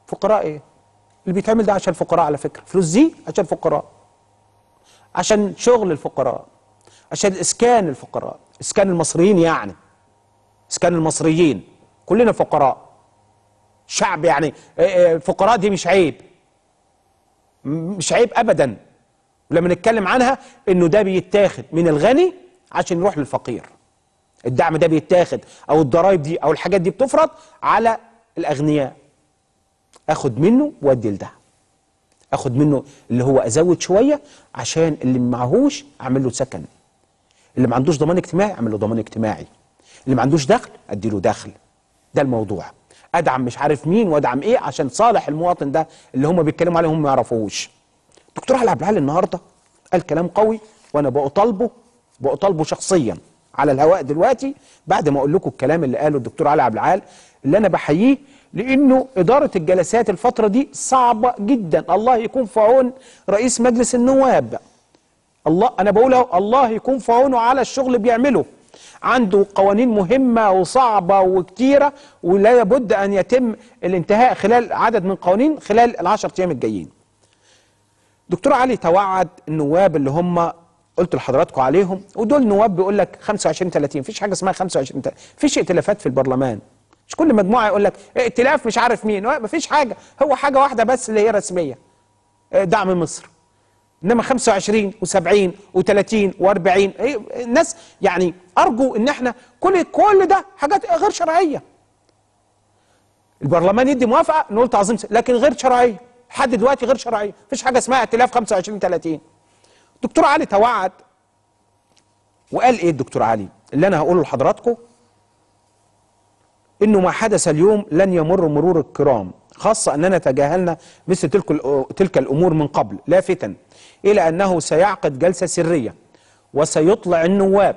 فقراء ايه اللي بيتعمل ده عشان الفقراء على فكره فلوس دي عشان الفقراء عشان شغل الفقراء عشان اسكان الفقراء اسكان المصريين يعني اسكان المصريين كلنا فقراء شعب يعني الفقراء دي مش عيب مش عيب ابدا ولما نتكلم عنها انه ده بيتاخد من الغني عشان يروح للفقير الدعم ده بيتاخد او الضرايب دي او الحاجات دي بتفرض على الاغنياء اخد منه وادي لده اخد منه اللي هو ازود شويه عشان اللي معهوش اعمل له سكن اللي ما عندوش ضمان اجتماعي اعمل له ضمان اجتماعي اللي ما عندوش دخل ادي له دخل ده الموضوع ادعم مش عارف مين وادعم ايه عشان صالح المواطن ده اللي هم بيتكلموا عليه هم ما يعرفوهوش دكتور علي عبد العال النهارده قال كلام قوي وانا بطالبه بطالبه شخصيا على الهواء دلوقتي بعد ما اقول لكم الكلام اللي قاله الدكتور علي عبد العال اللي انا بحييه لانه اداره الجلسات الفتره دي صعبه جدا الله يكون في عون رئيس مجلس النواب الله انا بقول الله يكون في عونه على الشغل اللي بيعمله عنده قوانين مهمه وصعبه وكتيره ولا بد ان يتم الانتهاء خلال عدد من قوانين خلال العشر ايام الجايين دكتور علي توعد النواب اللي هم قلت لحضراتكم عليهم ودول نواب بيقول لك 25 30 مفيش حاجه اسمها 25 30 مفيش ائتلافات في البرلمان مش كل مجموعه يقول لك ائتلاف مش عارف مين مفيش حاجه هو حاجه واحده بس اللي هي رسميه دعم مصر انما 25 و70 و30 و40 الناس يعني ارجو ان احنا كل كل ده حاجات غير شرعيه البرلمان يدي موافقه نقول تعظيم لكن غير شرعيه لحد دلوقتي غير شرعيه مفيش حاجه اسمها ائتلاف 25 30 دكتور علي توعد وقال ايه الدكتور علي اللي انا هقوله لحضراتكم انه ما حدث اليوم لن يمر مرور الكرام خاصة أننا تجاهلنا مثل تلك تلك الأمور من قبل لافتا إلى أنه سيعقد جلسة سرية وسيطلع النواب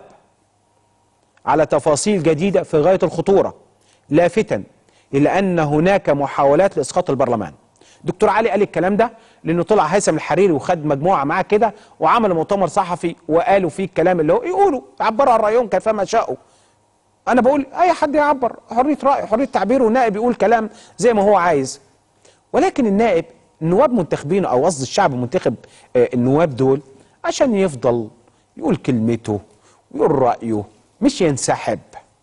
على تفاصيل جديدة في غاية الخطورة لافتا إلى أن هناك محاولات لإسقاط البرلمان دكتور علي قال الكلام ده لأنه طلع هيثم الحريري وخد مجموعة معاه كده وعملوا مؤتمر صحفي وقالوا فيه الكلام اللي هو يقولوا يعبروا عن رأيهم كيفما شاءوا انا بقول اي حد يعبر حريه راي حريه تعبير والنائب يقول كلام زي ما هو عايز ولكن النائب النواب منتخبين او قصد الشعب منتخب النواب دول عشان يفضل يقول كلمته ويقول رايه مش ينسحب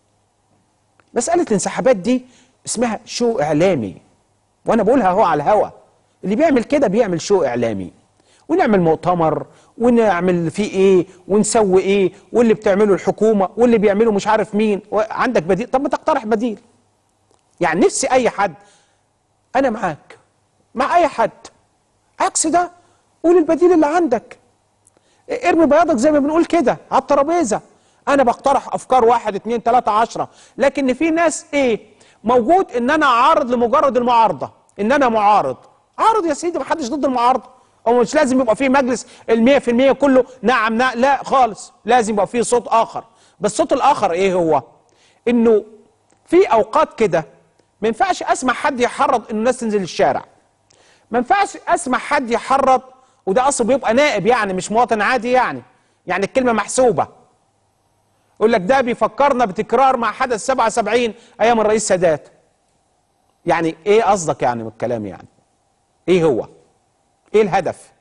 مساله الانسحابات دي اسمها شو اعلامي وانا بقولها هو على الهوا اللي بيعمل كده بيعمل شو اعلامي ونعمل مؤتمر ونعمل فيه ايه ونسوي ايه واللي بتعمله الحكومه واللي بيعمله مش عارف مين عندك بديل طب ما تقترح بديل يعني نفسي اي حد انا معاك مع اي حد عكس ده قول البديل اللي عندك ارمي بياضك زي ما بنقول كده على الترابيزه انا بقترح افكار واحد اتنين تلاته عشره لكن في ناس ايه موجود ان انا اعارض لمجرد المعارضه ان انا معارض عارض يا سيدي محدش ضد المعارضه هو مش لازم يبقى فيه مجلس المية في المية كله نعم لا, لا خالص لازم يبقى فيه صوت آخر بس الصوت الآخر إيه هو إنه في أوقات كده ما ينفعش أسمع حد يحرض إن الناس تنزل الشارع ما ينفعش أسمع حد يحرض وده أصلا بيبقى نائب يعني مش مواطن عادي يعني يعني الكلمة محسوبة يقول لك ده بيفكرنا بتكرار ما حدث 77 أيام الرئيس سادات يعني إيه قصدك يعني من الكلام يعني إيه هو ايه الهدف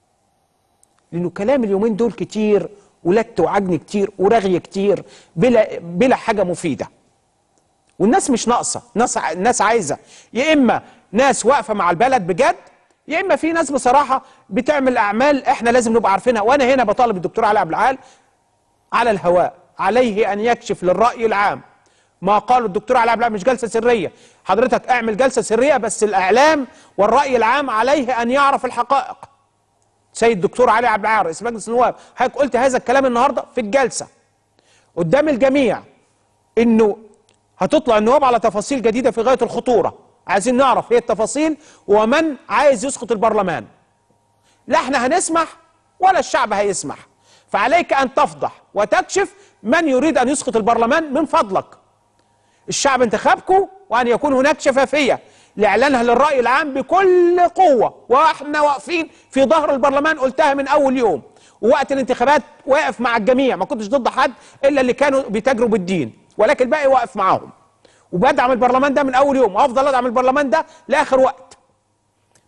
لانه كلام اليومين دول كتير ولت وعجن كتير ورغي كتير بلا بلا حاجه مفيده والناس مش ناقصه الناس الناس عايزه يا اما ناس واقفه مع البلد بجد يا اما في ناس بصراحه بتعمل اعمال احنا لازم نبقى عارفينها وانا هنا بطالب الدكتور علي عبد العال على الهواء عليه ان يكشف للراي العام ما قاله الدكتور علي عبد العال مش جلسه سريه حضرتك اعمل جلسه سريه بس الاعلام والراي العام عليه ان يعرف الحقائق سيد الدكتور علي عبد العال رئيس مجلس النواب حضرتك قلت هذا الكلام النهارده في الجلسه قدام الجميع انه هتطلع النواب على تفاصيل جديده في غايه الخطوره عايزين نعرف هي التفاصيل ومن عايز يسقط البرلمان لا احنا هنسمح ولا الشعب هيسمح فعليك ان تفضح وتكشف من يريد ان يسقط البرلمان من فضلك الشعب انتخبكم وان يكون هناك شفافيه لاعلانها للراي العام بكل قوه واحنا واقفين في ظهر البرلمان قلتها من اول يوم ووقت الانتخابات واقف مع الجميع ما كنتش ضد حد الا اللي كانوا بيتاجروا بالدين ولكن الباقي واقف معاهم وبدعم البرلمان ده من اول يوم وافضل ادعم البرلمان ده لاخر وقت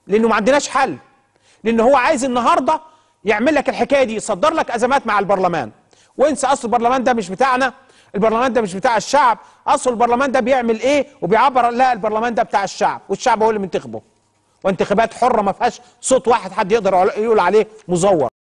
لانه ما عندناش حل لان هو عايز النهارده يعمل لك الحكايه دي يصدر لك ازمات مع البرلمان وانسى اصل البرلمان ده مش بتاعنا البرلمان ده مش بتاع الشعب اصل البرلمان ده بيعمل ايه وبيعبر لا البرلمان ده بتاع الشعب والشعب هو اللي منتخبه وانتخابات حره ما فيهاش صوت واحد حد يقدر يقول عليه مزور